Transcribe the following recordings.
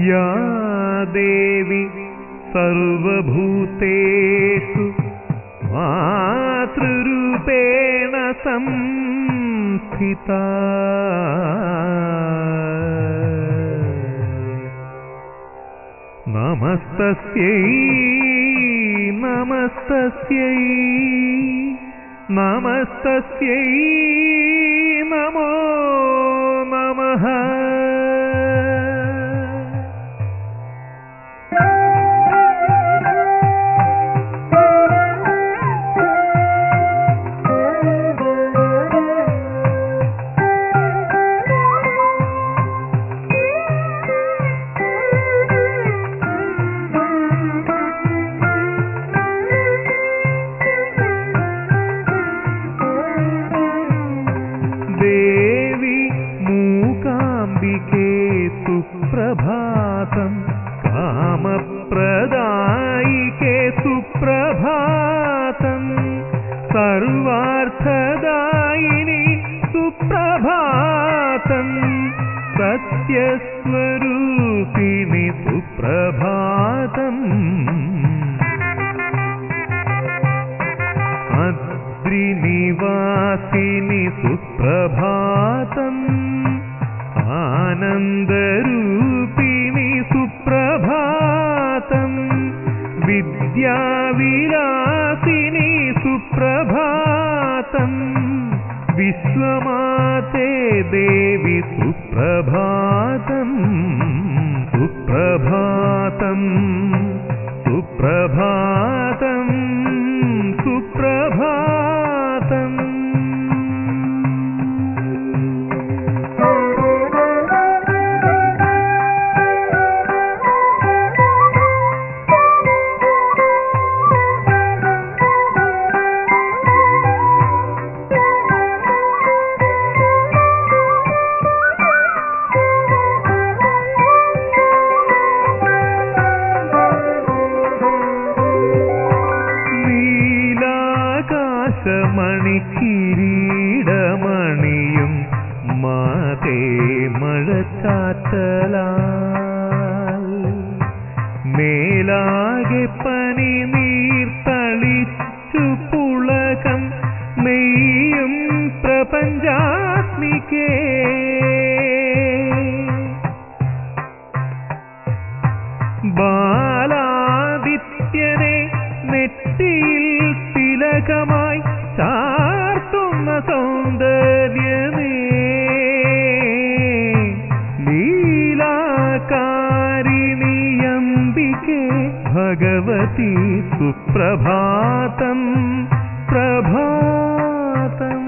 या देवी सर्वभूतेषु मातृरूपेण संस्थिता नमस्तस्यै नमस्तस्यै नमस्तस्यै नमो नमः देवि मूकाम्बिके सुप्रभातम् कामप्रदायिके सुप्रभातम् सर्वार्थदायिनि सुप्रभातम् सत्यस्वरूपिणि सुप्रभातम् अद्रिनिवासिनि सुप्रभातम् आनन्दरूपिणि सुप्रभातम् विद्याविलासिनि सुप्रभातम् विश्वमाते देवि सुप्रभातम् सुप्रभातम् सुप्रभातम् सुप्रभातम् നീലാകാശമണിക്കിരീടമണിയും മാതേ മഴച്ചാറ്റലാൽ മേലാകെ പനി നീർത്തളിച്ചു പുളകം നെയ്യും പ്രപഞ്ചാത്മികേ ബാലാദിത്യനെ നെറ്റിയിൽ തിലകമായി ചാർത്തുന്ന സൗന്ദര്യമേ ലീലാകാരിണിയംബികെ ഭഗവതി സുപ്രഭാതം പ്രഭാതം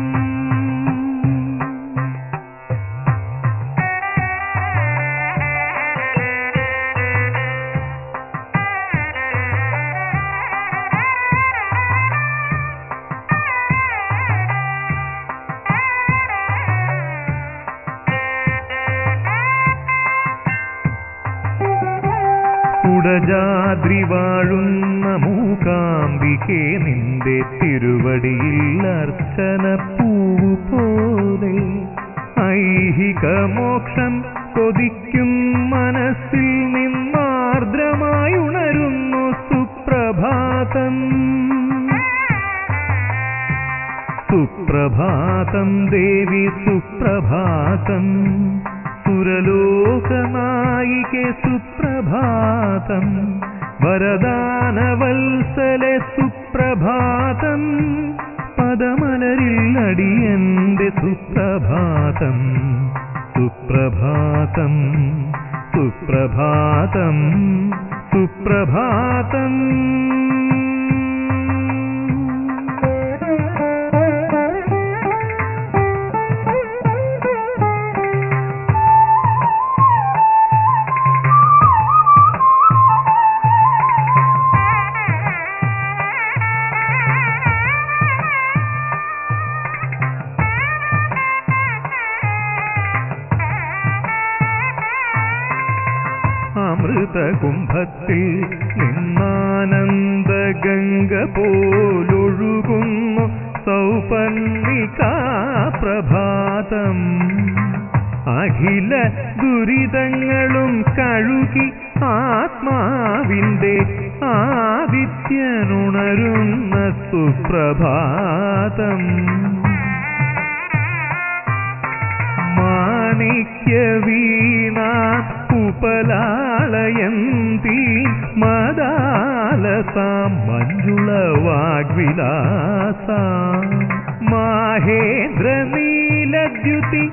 കുടജാദ്രി വാഴുന്ന മൂകാംബികെ നിന്റെ തിരുവടിയിൽ അർച്ചന പൂവു പോലെ ഐഹിക മോക്ഷം കൊതിക്കും മനസ്സിൽ നിന്നാർദ്രമായി ഉണരുന്നു സുപ്രഭാതം സുപ്രഭാതം ദേവി സുപ്രഭാതം സുരലോകനായികെ സുപ്രഭാതം വരദാനവത്സലെ സുപ്രഭാതം പദമലരിൽ അടിയന്റെ സുപ്രഭാതം സുപ്രഭാതം സുപ്രഭാതം സുപ്രഭാതം അമൃതകുംഭത്തിൽ നിന്നാനന്ദ ഗംഗ പോലൊഴുകുന്നു സൗപർണികാ പ്രഭാതം അഖില ദുരിതങ്ങളും കഴുകി ആത്മാവിന്റെ ആദിത്യനുണരുന്ന സുപ്രഭാതം മാണിക്യ വീണ ഉപലാളയന്തി മദാലസാം മഞ്ജുള വാഗ്വിലാസാം മാഹേന്ദ്ര നീലദ്യുതി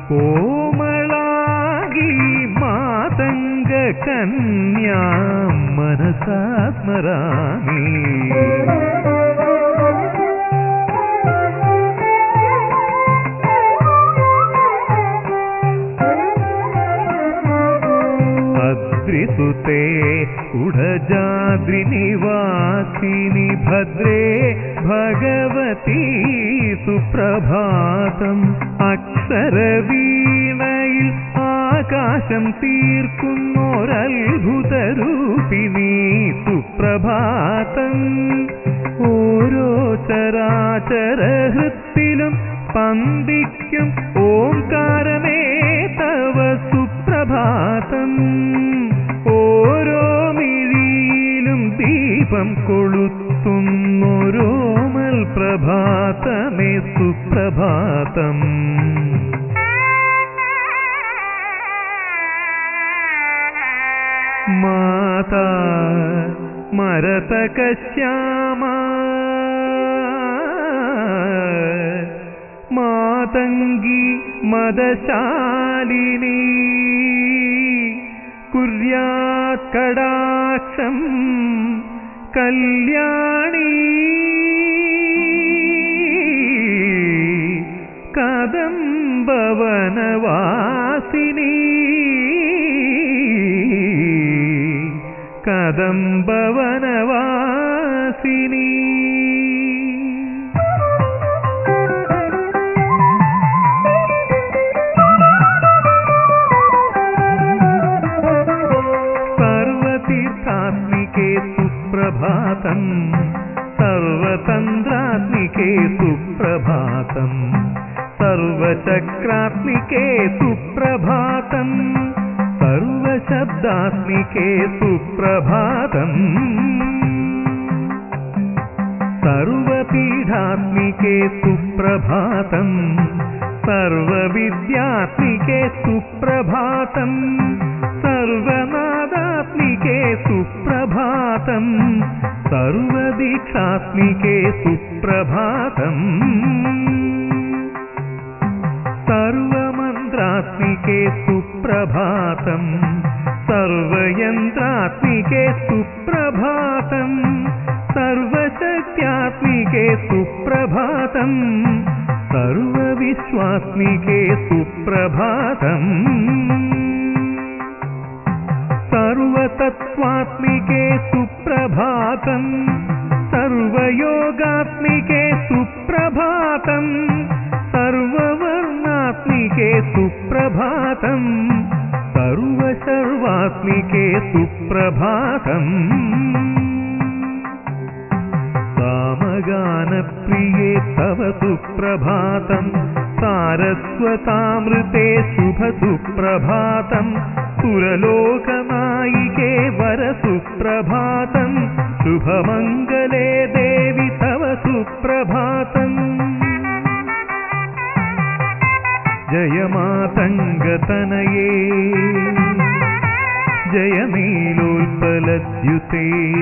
കോമളാകി മാതംഗ കന്യാ മനസാ സ്മരാമി അദ്രിസുതേ കുടജാദ്രിനിവാസിനി ഭദ്രേ ഭഗവതി സുപ്രഭാതം അക്ഷരവീണയിൽ ആകാശം തീർക്കുന്നൊരത്ഭുതരൂപിണി സുപ്രഭാതം ഓരോ ചരാചരഹൃത്തിലും സ്പന്ദിക്കും ഓംകാരമേ തവ സുപ്രഭാതം ഓരോ മിഴിയിലും ദീപം കൊളുത്തുന്നൊരോമൽ പ്രഭാതമേ സുപ്രഭാതം മാതാ മരതകശ്യാമ മാതംഗി മദശാലിനി കുര്യാത് കടാക്ഷം കല്യാണി കദംബവനവാസിനി കദംബവനവാസിനി സർവതീർത്ഥാത്മികേ സുപ്രഭാതം സർവതന്ത്രാത്മികേ സുപ്രഭാതം സർവചക്രാത്മികേ സുപ്രഭാതം സർവശബ്ദാത്മികേ സുപ്രഭാതം സർവപീഠാത്മികേ സുപ്രഭാതം സർവവിദ്യാത്മികേ സുപ്രഭാതം സർവനാദാത്മികേ സുപ്രഭാതം സർവദീക്ഷാത്മികേ സുപ്രഭാതം സർവമന്ത്രാത്മികേ സുപ്രഭാതം സർവയന്ത്രാത്മികേ സുപ്രഭാതം സർവശക്ത്യാത്മികേ സുപ്രഭാതം സർവവിശ്വാത്മികേ സുപ്രഭാതം സർവതത്വാത്മികേ സുപ്രഭാതം സർവയോഗാത്മികേ സുപ്രഭാതം സർവവർണാത്മികേ സുപ്രഭാതം സർവശർവാത്മികേ സുപ്രഭാതം സാമഗാനപ്രിയേ തവ സുപ്രഭാതം സാരസ്വതാമൃതേ ശുഭസുപ്രഭാതം സുരലോകനായികേ വരസുപ്രഭാതം ശുഭമംഗലേ ദേവി തവ സുപ്രഭാതം ജയമാതംഗതനയേ ജയമീലോൽപലദ്യുതേ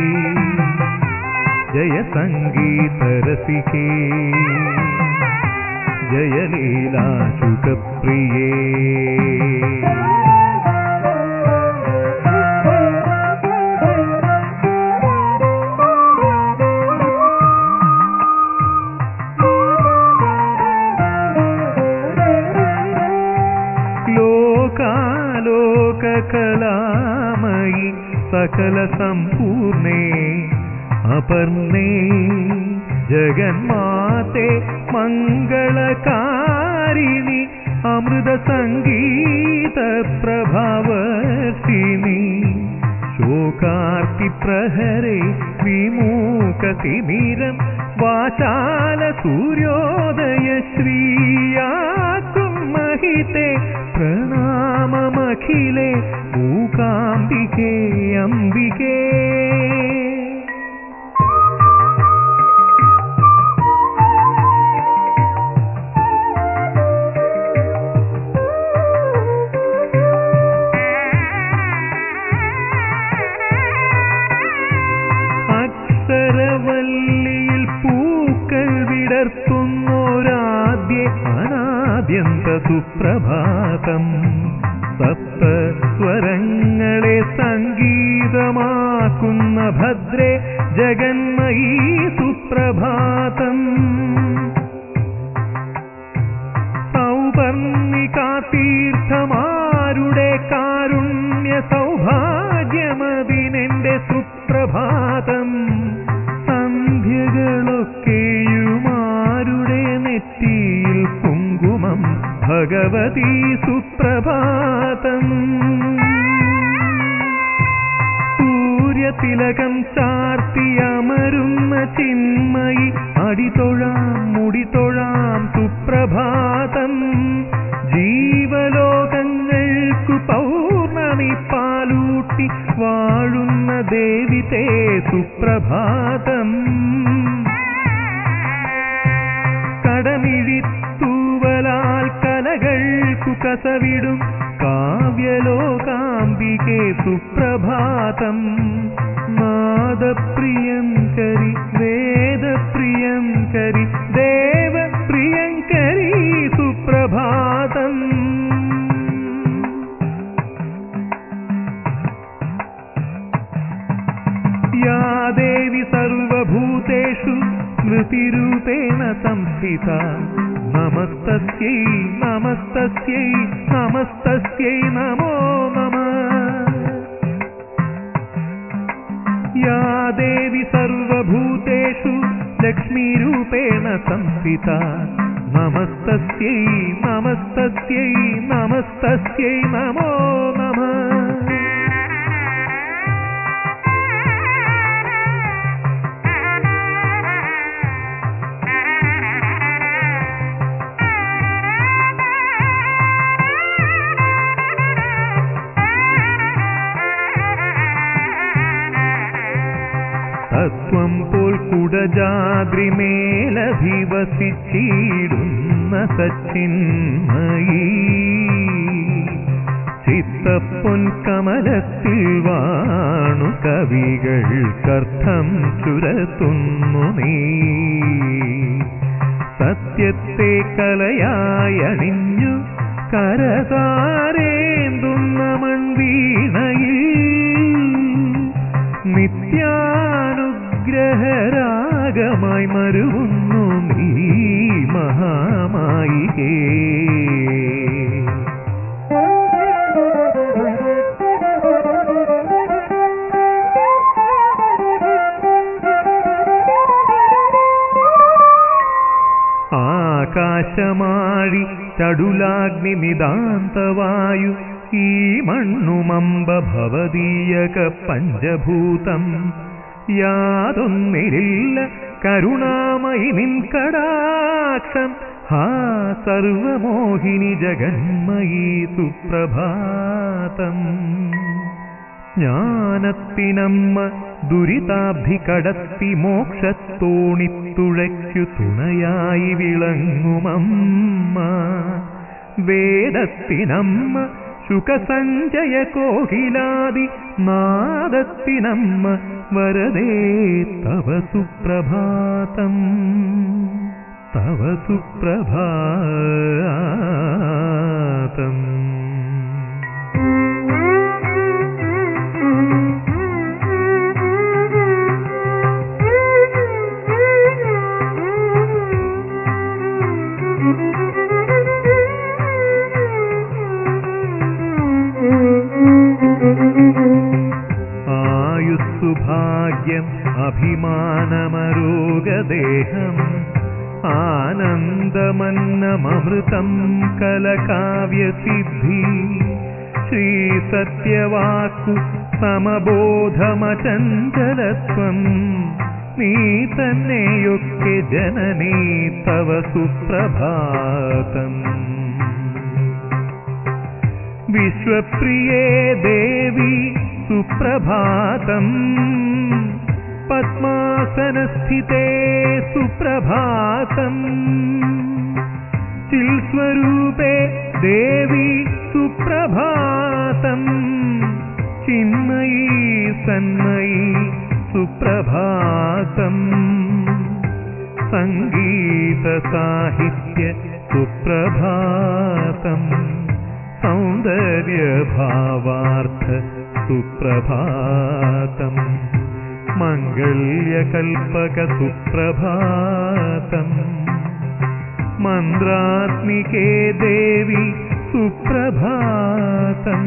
ജയ സംഗീതരസികേ ജയലീലാശുഖപ്രിയേ ലോകാലോകകലാമയി സകല സമ്പൂർണേ അപർണേ ജഗന്മാത്തെ മംഗളകാരിണി അമൃത സംഗീത പ്രഭാവർഷിണി ശോകാർത്തി പ്രഹരേ വിമൂകതിമിരം വാചാല സൂര്യോദയ ശ്രീയാക്കും മഹിതേ പ്ര സഖിയിലെ മൂകാംബികേ അംബികേ അക്ഷരവല്ലിയിൽ പൂക്കൾ വിടർത്തുന്നോരാദ്യ അനാദ്യന്ത സുപ്രഭാതം സപ്തസ്വരങ്ങളെ സംഗീതമാക്കുന്ന ഭദ്രേ ജഗന്മയീ സുപ്രഭാതം സൗപർണികാതീർത്ഥമാരുടെ കാരുണ്യ സൗഭാഗ്യമതിനെന്റെ സുപ്രഭാതം സന്ധ്യകളൊക്കെയുമാരുടെ നെറ്റിയിൽ കുങ്കുമം ഭഗവതി സുപ്രഭാതം സൂര്യതിലകം ചാർത്തിയമരുന്ന ചിന്മയി അടിതൊഴാം മുടിതൊഴാം സുപ്രഭാതം ജീവലോകങ്ങൾക്കു പൗർണമി പാലൂട്ടി വാഴുന്ന ദേവിതേ സുപ്രഭാതം കടമിഴിത്തൂവലാൽ കലകൾക്കു കസവിടും കാവ്യലോകാംബികേ സുപ്രഭാതം നാദപ്രിയങ്കരി വേദപ്രിയങ്കരി ദേവപ്രിയങ്കരി സുപ്രഭാതം या देवि सर्वभूतेषु स्मृतिरूपेण संस्थिता नमस्तस्यै नमस्तस्यै नमस्तस्यै नमो नमः या देवि सर्वभूतेषु लक्ष्मीरूपेण संस्थिता नमस्तस्यै नमस्तस्यै नमस्तस्यै नमो नमः തത്വം പോൽ കുടജാദ്രിമേലധിവസിച്ചിടുന്ന സച്ചിന്മയീ ചിത്തപ്പൊൻ കമലത്തിൽ വാണു കവികൾക്കർത്ഥം ചുരത്തുന്നു നീ സത്യത്തെ കലയായണിഞ്ഞു കരതാരേന്തുന്ന മൺവീണയിൽ നിത്യാനുഗ്രഹരാഗമായി മരുവുന്നു നീ മഹാമായികേ ആകാശമാഴി ചടുലാഗ്നി നിതാന്തവായു ഈ മണ്ണുമമ്പ ഭവതീയക പഞ്ചഭൂതം യാതൊന്നിലില്ല കരുണാമയി നിൻ കടാക്ഷം ഹാ സർവമോഹിനി ജഗന്മയീ സുപ്രഭാതം ജ്ഞാനത്തിനമ്മ ദുരിതാബ്ധി കടത്തി മോക്ഷത്തോണിത്തുഴയ്ക്കു തുണയായി വിളങ്ങുമമ്മ വേദത്തിനമ്മ സുഖസഞ്ചയ കോകിലാദി നാദത്തിനമ്മ വരദേ തവ സുപ്രഭാതം തവ സുപ്രഭാതം ആയുസ്സുഭാഗ്യം അഭിമാനമരോഗദേഹം ആനന്ദമന്നമൃതം കലകാവ്യസിദ്ധി ശ്രീസത്യവാക്കു സമബോധമചഞ്ചലത്വം നീ തന്നെയൊക്കെ ജനനീ തവ സുപ്രഭാതം വിശ്വപ്രിയേ ദേവി സുപ്രഭാതം പത്മാസനസ്ഥിതേ സുപ്രഭാതം ചിൽസ്വരൂപേ ദേവി സുപ്രഭാതം ചിന്മയീ സന്മയീ സുപ്രഭാതം സംഗീത സാഹിത്യ സുപ്രഭാതം സൗന്ദര്യഭാവാർത്ഥ സുപ്രഭാതം മംഗല്യകൽപ്പക സുപ്രഭാതം മന്ത്രാത്മികേ ദേവി സുപ്രഭാതം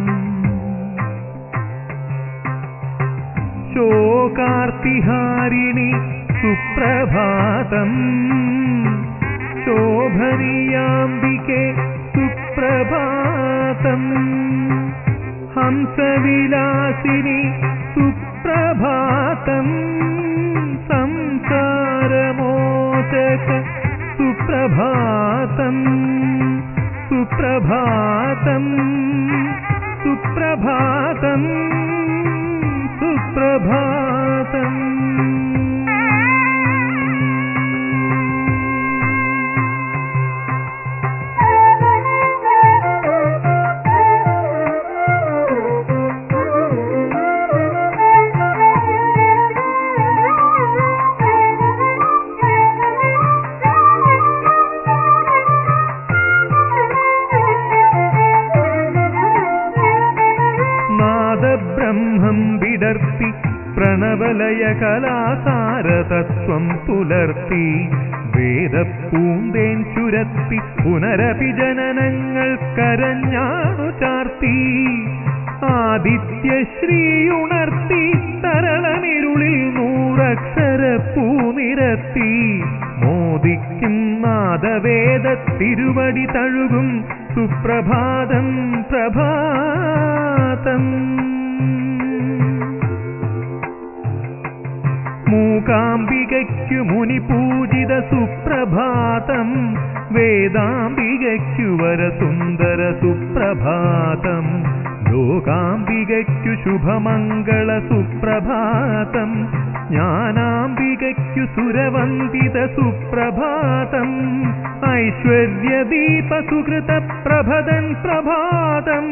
ശോകാർത്തിഹാരിണി സുപ്രഭാതം ശോഭനീയാംബികെ സുപ്രഭാതം ഹംസവിലാസിനി സുപ്രഭാതം സംസാരമോചക സുപ്രഭാതം സുപ്രഭാതം സുപ്രഭാതം സുപ്രഭാതം നാദബ്രഹ്മം വിടർത്തി പ്രണവലയ കലാസാരതത്വം പുലർത്തി വേദപ്പൂന്തേൻ ചുരത്തി പുനരപി ജനനങ്ങൾ കരഞ്ഞാണു ചാർത്തി ആദിത്യശ്രീയുണർത്തി തരളനിരുളിൽ നൂറക്ഷര പൂനിരത്തി മോദിക്കും നാദവേദ തിരുവടി തഴുകും സുപ്രഭാതം പ്രഭാതം മൂകാംബികയ്ക്കു മുനിപൂജിത സുപ്രഭാതം വേദാംബികയ്ക്കു വരസുന്ദര സുപ്രഭാതം ലോകാംബികയ്ക്കു ശുഭമംഗള സുപ്രഭാതം ജ്ഞാനാംബികയ്ക്കു സുരവന്ദിത സുപ്രഭാതം ഐശ്വര്യദീപ സുഹൃത പ്രഭതൻ പ്രഭാതം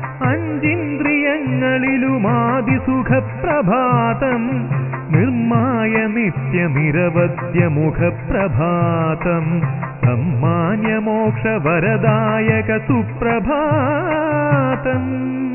അഞ്ചിന്ദ്രിയങ്ങളിലുമാതിസുഖപ്രഭാതം നിർമായ നിത്യ നിരവധ്യ മുഖപ്രഭാതം സമ്മാന്യമോക്ഷ വരദായക സുപ്രഭാതം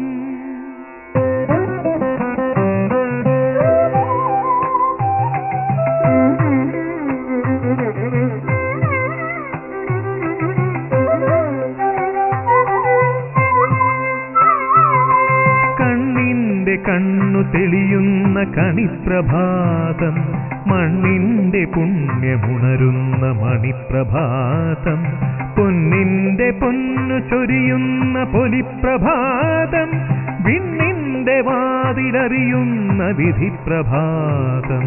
കണ്ണിന്റെ കണ്ണു തെളിയുന്ന കണിപ്രഭാതം മണ്ണിന്റെ പുണ്യമുണരുന്ന മണിപ്രഭാതം പൊന്നിന്റെ പൊന്നു ചൊരിയുന്ന പൊലിപ്രഭാതം വിണ്ണിന്റെ വാതിലറിയുന്ന വിധിപ്രഭാതം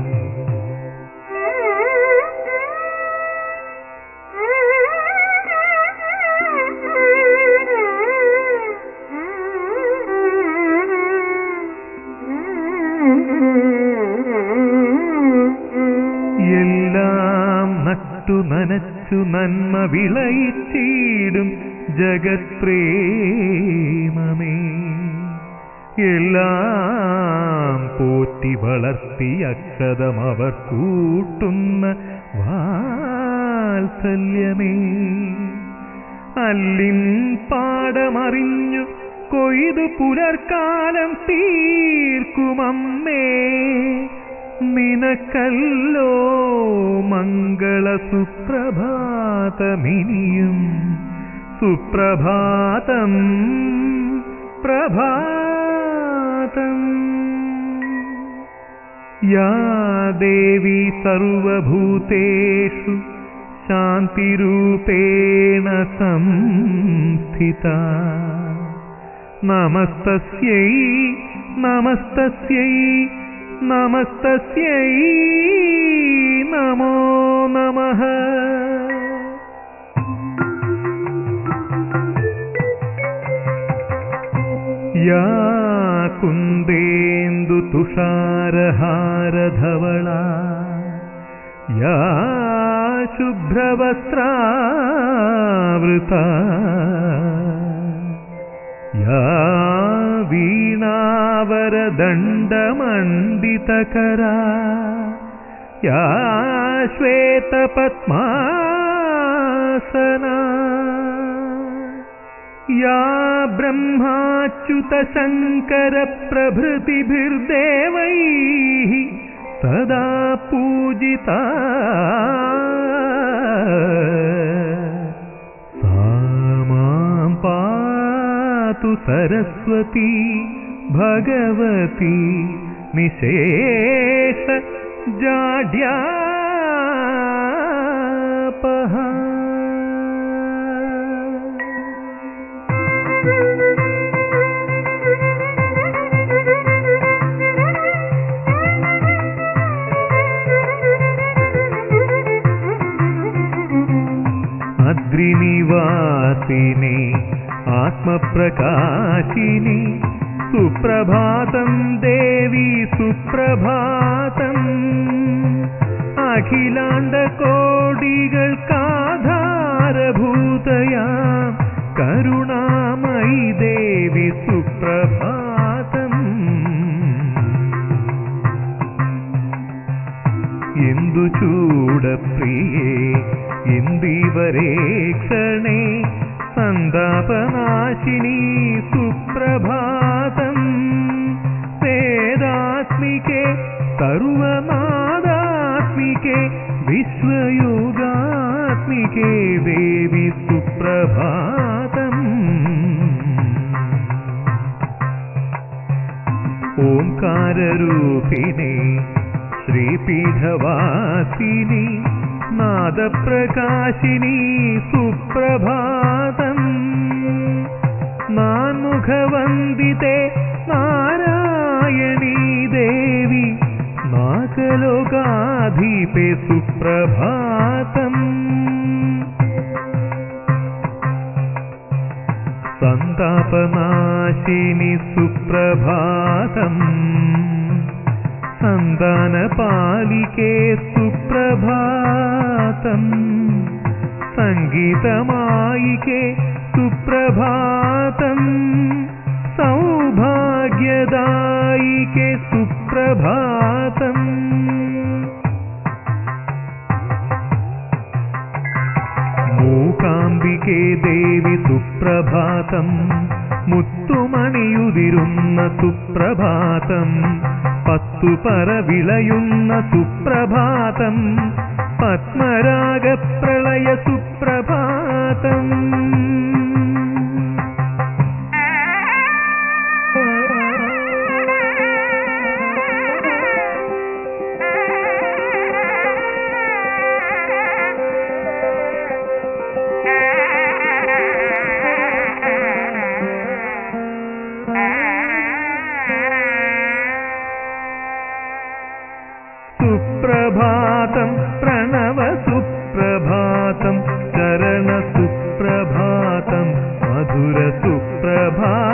എല്ലാം നട്ടു നനച്ചു നന്മ വിളയിച്ചിടും ജഗത്പ്രേമമേ എല്ലാം പോറ്റി വളർത്തി അക്ഷതം അവർ കൂട്ടുന്ന വാത്സല്യമേ അല്ലിൻ പാടമറിഞ്ഞു കൊയ്തു പുലർക്കാലം തീർക്കുമമ്മേ നിനക്കല്ലോ മംഗള സുപ്രഭാതമിനിയും സുപ്രഭാതം പ്രഭാതം യാ ദേവി സർവഭൂതേഷു ശാന്തിരൂപേണ സംസ്ഥിത നമസ്തസ്യൈ നമസ്തസ്യൈ നമസ്തസ്യൈ നമോ നമഃ या कुन्देन्दु तुषारहारधवला या शुभ्रवस्त्रावृता या वीणावरदण्डमण्डितकरा या श्वेतपद्मासना या ब्रह्माच्युतशङ्करप्रभृतिभिर्देवैः सदा पूजिता सा मां पातु सरस्वती भगवती निशेष जाड्यापहा अद्रिनिवासिनि आत्मप्रकाशिनि सुप्रभातं देवी सुप्रभातम् अखिलाण्डकोटिകൾക്കാധാരഭൂതയാ കരുണാമയി ദേവി സുപ്രഭാതം എന്തു ചൂടപ്രിയേ ഇന്ദിവരേക്ഷണേ സന്താപനാശിനി സുപ്രഭാതം വേദാത്മികേ സർവനാദാത്മികേ വിശ്വയോഗാത്മികേ ദേവി സുപ്രഭാതം ഓംകാരൂപിണേ ശ്രീപീഠവാസിനി നാദപ്രകാശിനി സുപ്രഭാതം നാൻമുഖവന്ദിതേ നാരായണീ ദേവി നാഗലോകാധീപേ സുപ്രഭാതം സന്താപനാശിനി സുപ്രഭാതം സന്താനപാലികേ സുപ്രഭാതം സംഗീതമായികേ സുപ്രഭാതം സൗഭാഗ്യദായികേ സുപ്രഭാതം മൂകാംബികേ ദേവി സുപ്രഭാതം മുത്തുമണിയുതിരുന്ന സുപ്രഭാതം പത്തു പറ വിളയുന്ന സുപ്രഭാതം പത്മരാഗപ്രളയ സുപ്രഭാതം സുപ്രഭാതം പ്രണവ സുപ്രഭാതം ചരണ സുപ്രഭാതം മധുര സുപ്രഭാതം